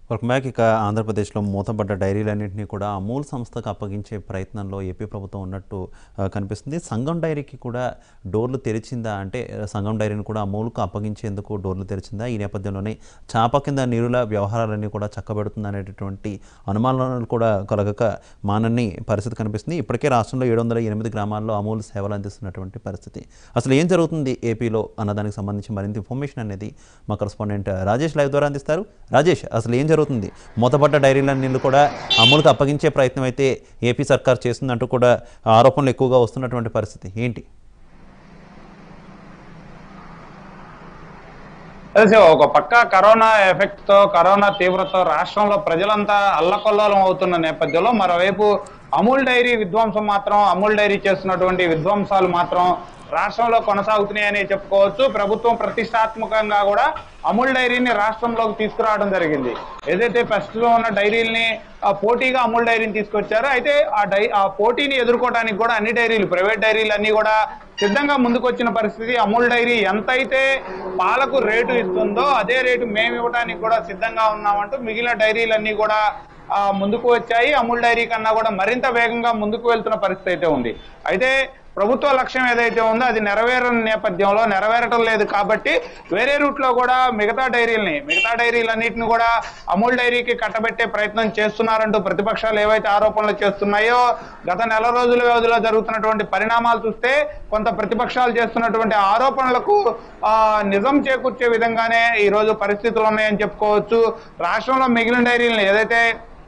Welcome back ఇక ఆంధ్రప్రదేశ్లో మూతపడ్డ డైరీలన్నింటినీ కూడా అమూల్ సంస్థకు అప్పగించే ప్రయత్నంలో ఏపీ ప్రభుత్వం ఉన్నట్టు ఆ, కనిపిస్తుంది సంఘం డైరీకి కూడా డోర్లు తెరిచిందా అంటే ఆ, సంఘం డైరీని కూడా అమూల్కు అప్పగించేందుకు డోర్లు తెరిచిందా ఈ నేపథ్యంలోనే చాప కింద నీరుల వ్యవహారాలన్నీ కూడా చక్కబెడుతుంది అనేటటువంటి అనుమానాలు కూడా కలగక మానని పరిస్థితి కనిపిస్తుంది ఇప్పటికే రాష్ట్రంలో ఏడు వందల ఎనిమిది గ్రామాల్లో అమూల్ సేవలు అందిస్తున్నటువంటి పరిస్థితి అసలు ఏం జరుగుతుంది ఏపీలో అన్నదానికి సంబంధించి మరింత ఇన్ఫర్మేషన్ అనేది మా కరస్పాండెంట్ రాజేష్ లైవ్ ద్వారా అందిస్తారు రాజేష్ అసలు ఏం జరుగుతుంది మూతపడ్డ డైరీలన్నీ కూడా అమలుకు అప్పగించే ప్రయత్నం అయితే ఏపీ సర్కార్ చేస్తుందంటూ కూడా ఆరోపణలు ఎక్కువగా వస్తున్నటువంటి పరిస్థితి ఏంటి తెలిసి ఒక పక్క కరోనా ఎఫెక్ట్ తో కరోనా తీవ్రతతో రాష్ట్రంలో ప్రజలంతా అల్లకొల్లోలం అవుతున్న నేపథ్యంలో మరోవైపు అమూల్ డైరీ విధ్వంసం మాత్రం అమూల్ డైరీ చేస్తున్నటువంటి విధ్వంసాలు మాత్రం రాష్ట్రంలో కొనసాగుతున్నాయని చెప్పుకోవచ్చు ప్రభుత్వం ప్రతిష్టాత్మకంగా కూడా అమూల్ డైరీని రాష్ట్రంలోకి తీసుకురావడం జరిగింది ఏదైతే ప్రస్తుతం ఉన్న డైరీల్ని ఆ, పోటీగా అమూల్ డైరీని తీసుకొచ్చారో అయితే ఆ డై ఆ పోటీని ఎదుర్కోవడానికి కూడా అన్ని డైరీలు ప్రైవేట్ డైరీలు అన్ని కూడా సిద్ధంగా ముందుకొచ్చిన పరిస్థితి అమూల్ డైరీ ఎంతైతే పాలకు రేటు ఇస్తుందో అదే రేటు మేము ఇవ్వడానికి కూడా సిద్ధంగా ఉన్నామంటూ మిగిలిన డైరీలన్నీ కూడా ఆ, ముందుకు వచ్చాయి అమూల్ డైరీ కన్నా కూడా మరింత వేగంగా ముందుకు వెళ్తున్న పరిస్థితి అయితే ఉంది అయితే ప్రభుత్వ లక్ష్యం ఏదైతే ఉందో అది నెరవేరని నేపథ్యంలో నెరవేరటం లేదు కాబట్టి వేరే రూట్ లో కూడా మిగతా డైరీలని మిగతా డైరీలన్నింటిని కూడా అమూల్ డైరీకి కట్టబెట్టే ప్రయత్నం చేస్తున్నారంటూ ప్రతిపక్షాలు ఏవైతే ఆరోపణలు చేస్తున్నాయో గత నెల రోజుల వ్యవధిలో జరుగుతున్నటువంటి పరిణామాలు చూస్తే కొంత ప్రతిపక్షాలు చేస్తున్నటువంటి ఆరోపణలకు ఆ, నిజం చేకూర్చే విధంగానే ఈ రోజు పరిస్థితులు ఉన్నాయని చెప్పుకోవచ్చు రాష్ట్రంలో మిగిలిన డైరీలను ఏదైతే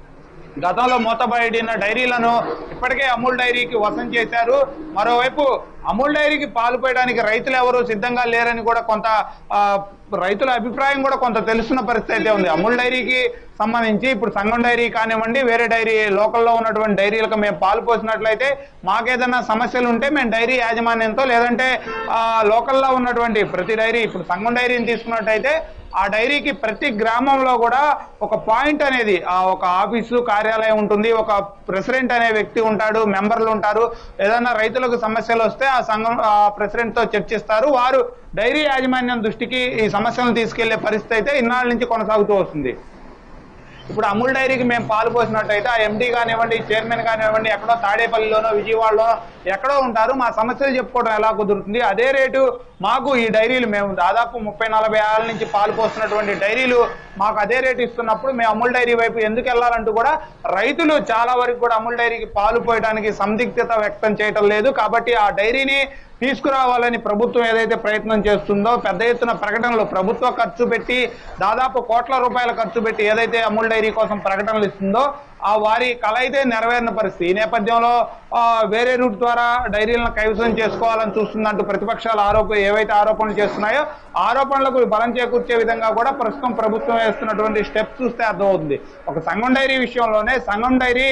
గతంలో మూతబడిన డైరీలను ఇప్పటికే అమూల్ డైరీకి వసం చేశారు మరోవైపు అమూల్ డైరీకి పాలు పోయడానికి రైతులు ఎవరు సిద్ధంగా లేరని కూడా కొంత ఆ, రైతుల అభిప్రాయం కూడా కొంత తెలుస్తున్న పరిస్థితి అయితే ఉంది అమూల్ డైరీకి సంబంధించి ఇప్పుడు సంఘం డైరీ కానివ్వండి వేరే డైరీ లోకల్లో ఉన్నటువంటి డైరీలకు మేము పాలు పోసినట్లయితే మాకేదైనా సమస్యలు ఉంటే మేము డైరీ యాజమాన్యంతో లేదంటే ఆ, లోకల్లో ఉన్నటువంటి ప్రతి డైరీ ఇప్పుడు సంఘం డైరీని తీసుకున్నట్టయితే ఆ డైరీకి ప్రతి గ్రామంలో కూడా ఒక పాయింట్ అనేది ఆ ఒక ఆఫీసు కార్యాలయం ఉంటుంది ఒక ప్రెసిడెంట్ అనే వ్యక్తి ఉంటాడు మెంబర్లు ఉంటారు ఏదైనా రైతులకు సమస్యలు వస్తే ఆ సంఘం ఆ ప్రెసిడెంట్ తో చర్చిస్తారు వారు డైరీ యాజమాన్యం దృష్టికి ఈ సమస్యలను తీసుకెళ్లే పరిస్థితి అయితే ఇన్నాళ్ళ నుంచి కొనసాగుతూ వస్తుంది ఇప్పుడు అమూల్ డైరీకి మేము పాలు పోసినట్టయితే ఆ ఎండీ కానివ్వండి చైర్మన్ కానివ్వండి ఎక్కడో తాడేపల్లిలోనో విజయవాడలో ఎక్కడో ఉంటారు మా సమస్యలు చెప్పుకోవడం ఎలా కుదురుతుంది అదే రేటు మాకు ఈ డైరీలు మేము దాదాపు ముప్పై నలభై ఏళ్ళ నుంచి పాలు పోస్తున్నటువంటి డైరీలు మాకు అదే రేటు ఇస్తున్నప్పుడు మేము అమూల్ డైరీ వైపు ఎందుకు వెళ్ళాలంటూ కూడా రైతులు చాలా వరకు కూడా అమూల్ డైరీకి పాలు పోయడానికి సందిగ్ధత వ్యక్తం చేయటం లేదు కాబట్టి ఆ డైరీని తీసుకురావాలని ప్రభుత్వం ఏదైతే ప్రయత్నం చేస్తుందో పెద్ద ఎత్తున ప్రకటనలు ప్రభుత్వ ఖర్చు పెట్టి దాదాపు కోట్ల రూపాయల ఖర్చు పెట్టి ఏదైతే అమూల్ డైరీ కోసం ప్రకటనలు ఇస్తుందో ఆ వారి కళ అయితే నెరవేరిన పరిస్థితి ఈ నేపథ్యంలో ఆ, వేరే రూట్ ద్వారా డైరీలను కైవసం చేసుకోవాలని చూస్తుందంటూ ప్రతిపక్షాలు ఆరోప ఏవైతే ఆరోపణలు చేస్తున్నాయో ఆరోపణలకు బలం చేకూర్చే విధంగా కూడా ప్రస్తుతం ప్రభుత్వం వేస్తున్నటువంటి స్టెప్స్ చూస్తే అర్థమవుతుంది ఒక సంఘం డైరీ విషయంలోనే సంఘం డైరీ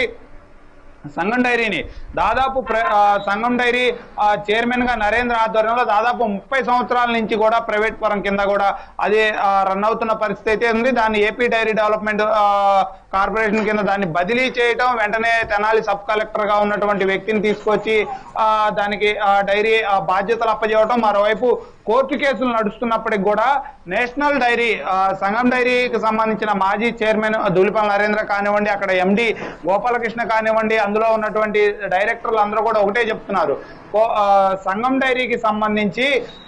సంఘం డైరీని దాదాపు ప్ర- ఆ, సంఘం డైరీ ఆ, చైర్మన్ గా నరేంద్ర ఆధ్వర్యంలో దాదాపు ముప్పై సంవత్సరాల నుంచి కూడా ప్రైవేట్ పరం కింద కూడా అది ఆ, రన్ అవుతున్న పరిస్థితి అయితే ఉంది దాన్ని ఏపీ డైరీ డెవలప్మెంట్ ఆ, కార్పొరేషన్ కింద దాన్ని బదిలీ చేయటం వెంటనే తెనాలి సబ్ కలెక్టర్ గా ఉన్నటువంటి వ్యక్తిని తీసుకొచ్చి ఆ, దానికి ఆ, డైరీ ఆ, బాధ్యతలు అప్పజేయటం మరోవైపు కోర్టు కేసులు నడుస్తున్నప్పటికి కూడా నేషనల్ డైరీ ఆ, సంఘం డైరీకి సంబంధించిన మాజీ చైర్మన్ ధూళిపాల నరేంద్ర కానివ్వండి అక్కడ ఎండి గోపాలకృష్ణ కానివ్వండి అందులో ఉన్నటువంటి డైరెక్టర్లు అందరూ కూడా ఒకటే చెప్తున్నారు కో- ఆ, సంఘం డైరీకి సంబంధించి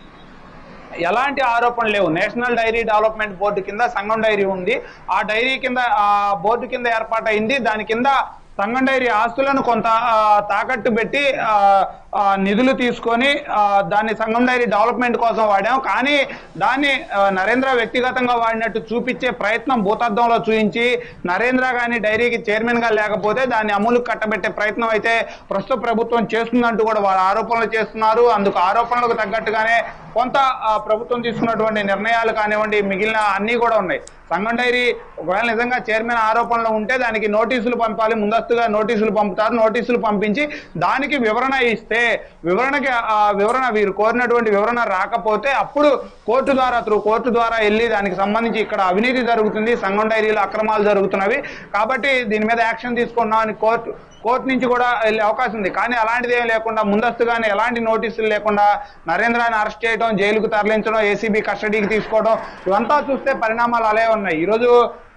ఎలాంటి ఆరోపణలు లేవు నేషనల్ డైరీ డెవలప్మెంట్ బోర్డు కింద సంఘం డైరీ ఉంది ఆ డైరీ కింద ఆ బోర్డు కింద ఏర్పాటైంది దాని కింద సంఘం డైరీ ఆస్తులను కొంత ఆ, తాకట్టు పెట్టి ఆ, ఆ, నిధులు తీసుకొని ఆ, దాన్ని సంఘం డైరీ డెవలప్మెంట్ కోసం వాడాం కానీ దాన్ని ఆ, నరేంద్ర వ్యక్తిగతంగా వాడినట్టు చూపించే ప్రయత్నం భూతద్దంలో చూపించి నరేంద్ర గాని డైరీకి చైర్మన్ గా లేకపోతే దాన్ని అమలుకు కట్టబెట్టే ప్రయత్నం అయితే ప్రస్తుత ప్రభుత్వం చేస్తుందంటూ కూడా వారు ఆరోపణలు చేస్తున్నారు అందుకు ఆరోపణలకు తగ్గట్టుగానే కొంత ఆ, ప్రభుత్వం తీసుకున్నటువంటి నిర్ణయాలు కానివ్వండి మిగిలిన అన్నీ కూడా ఉన్నాయి సంఘం డైరీ ఒకవేళ నిజంగా చైర్మన్ ఆరోపణలు ఉంటే దానికి నోటీసులు పంపాలి ముందస్తుగా నోటీసులు పంపుతారు నోటీసులు పంపించి దానికి వివరణ ఇస్తే వివరణకి ఆ వివరణ వీరు కోరినటువంటి వివరణ రాకపోతే అప్పుడు కోర్టు ద్వారా త్రూ కోర్టు ద్వారా వెళ్ళి దానికి సంబంధించి ఇక్కడ అవినీతి జరుగుతుంది సంఘం డైరీలో అక్రమాలు జరుగుతున్నవి కాబట్టి దీని మీద యాక్షన్ తీసుకున్నామని కోర్టు కోర్టు నుంచి కూడా వెళ్ళే అవకాశం ఉంది కానీ అలాంటిది ఏం లేకుండా ముందస్తుగానే ఎలాంటి నోటీసులు లేకుండా నరేంద్రాన్ని అరెస్ట్ చేయడం జైలుకు తరలించడం ఏసీబీ కస్టడీకి తీసుకోవడం ఇవంతా చూస్తే పరిణామాలు అలే ఉన్నాయి ఈరోజు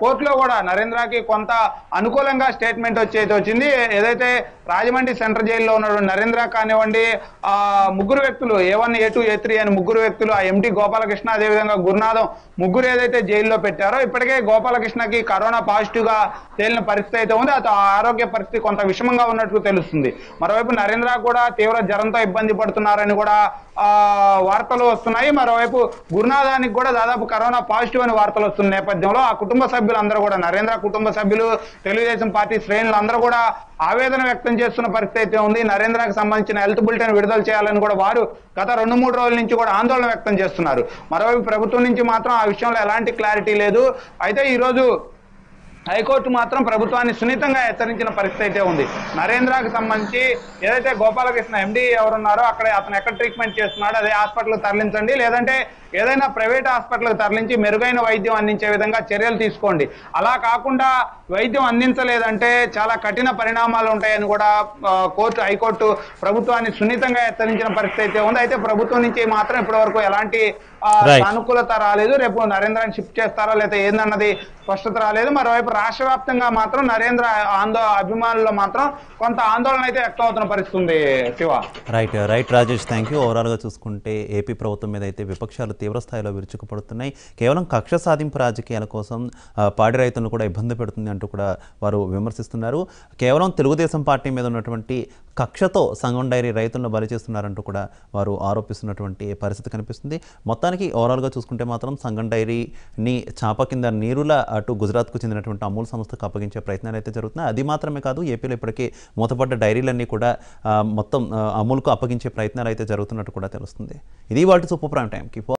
కోర్టులో కూడా నరేంద్రకి కొంత అనుకూలంగా స్టేట్మెంట్ వచ్చి అయితే వచ్చింది ఏదైతే రాజమండ్రి సెంట్రల్ జైల్లో ఉన్నటువంటి నరేంద్ర కానివ్వండి ఆ ముగ్గురు వ్యక్తులు A one A two A three అని ముగ్గురు వ్యక్తులు ఆ ఎండి గోపాలకృష్ణ అదేవిధంగా గురునాథం ముగ్గురు ఏదైతే జైల్లో పెట్టారో ఇప్పటికే గోపాలకృష్ణకి కరోనా పాజిటివ్ గా తేలిన పరిస్థితి అయితే ఉంది అతని ఆరోగ్య పరిస్థితి కొంత విషమంగా ఉన్నట్లు తెలుస్తుంది మరోవైపు నరేంద్ర కూడా తీవ్ర జ్వరంతో ఇబ్బంది పడుతున్నారని కూడా ఆ వార్తలు వస్తున్నాయి మరోవైపు గురునాథానికి కూడా దాదాపు కరోనా పాజిటివ్ అని వార్తలు వస్తున్న నేపథ్యంలో ఆ కుటుంబ సభ్యులందరూ కూడా నరేంద్ర కుటుంబ సభ్యులు తెలుగుదేశం పార్టీ శ్రేణులు అందరూ కూడా ఆవేదన వ్యక్తం చేస్తున్న పరిస్థితి అయితే ఉంది నరేంద్రకి సంబంధించిన హెల్త్ బులెటిన్ విడుదల చేయాలని కూడా వారు గత రెండు మూడు రోజుల నుంచి కూడా ఆందోళన వ్యక్తం చేస్తున్నారు మరోవైపు ప్రభుత్వం నుంచి మాత్రం ఆ విషయంలో ఎలాంటి క్లారిటీ లేదు అయితే ఈ రోజు హైకోర్టు మాత్రం ప్రభుత్వాన్ని సున్నితంగా హెచ్చరించిన పరిస్థితి అయితే ఉంది నరేంద్రకి సంబంధించి ఏదైతే గోపాలకృష్ణ ఎండి ఎవరున్నారో అక్కడ అతను ఎక్కడ ట్రీట్మెంట్ చేస్తున్నాడో అదే హాస్పిటల్ తరలించండి లేదంటే ఏదైనా ప్రైవేట్ హాస్పిటల్కి తరలించి మెరుగైన వైద్యం అందించే విధంగా చర్యలు తీసుకోండి అలా కాకుండా వైద్యం అందించలేదంటే చాలా కఠిన పరిణామాలు ఉంటాయని కూడా ఆ, కోర్టు హైకోర్టు ప్రభుత్వాన్ని సున్నితంగా హెచ్చరించిన పరిస్థితి అయితే ఉంది అయితే ప్రభుత్వం నుంచి మాత్రం ఇప్పటి వరకు ఎలాంటి ఆ, Right. సానుకూలత రాలేదు రేపు నరేంద్రని షిఫ్ట్ చేస్తారా లేదా ఏందన్నది స్పష్టత రాలేదు మరోవైపు రాష్ట్ర వ్యాప్తంగా మాత్రం నరేంద్ర ఆందో అభిమానుల్లో మాత్రం కొంత ఆందోళన అయితే వ్యక్తం అవుతున్న పరిస్థితి ఉంది Shiva right right Rajesh thank you ఓవరాల్గా చూసుకుంటే ఏపీ ప్రభుత్వం మీద అయితే విపక్షాలు తీవ్ర స్థాయిలో విరుచుకుపడుతున్నాయి కేవలం కక్ష సాధింపు రాజకీయాల కోసం ఆ, పాడి రైతులను కూడా ఇబ్బంది పెడుతుంది అంటూ కూడా వారు విమర్శిస్తున్నారు కేవలం తెలుగుదేశం పార్టీ మీద ఉన్నటువంటి కక్షతో సంగం డైరీ రైతులను బలి చేస్తున్నారంటూ కూడా వారు ఆరోపిస్తున్నటువంటి పరిస్థితి కనిపిస్తుంది మొత్తానికి ఓవరాల్గా చూసుకుంటే మాత్రం సంగం డైరీని చాప కింద నీరుల అటు గుజరాత్కు చెందినటువంటి అమూల్ సంస్థకు అప్పగించే ప్రయత్నాలు అయితే జరుగుతున్నాయి అది మాత్రమే కాదు ఏపీలో ఇప్పటికే మూతపడ్డ డైరీలన్నీ కూడా ఆ, మొత్తం ఆ, అమూల్కు అప్పగించే ప్రయత్నాలు అయితే జరుగుతున్నట్టు కూడా తెలుస్తుంది ఇది వాటి సూపర్ ప్రైమ్ టైంకి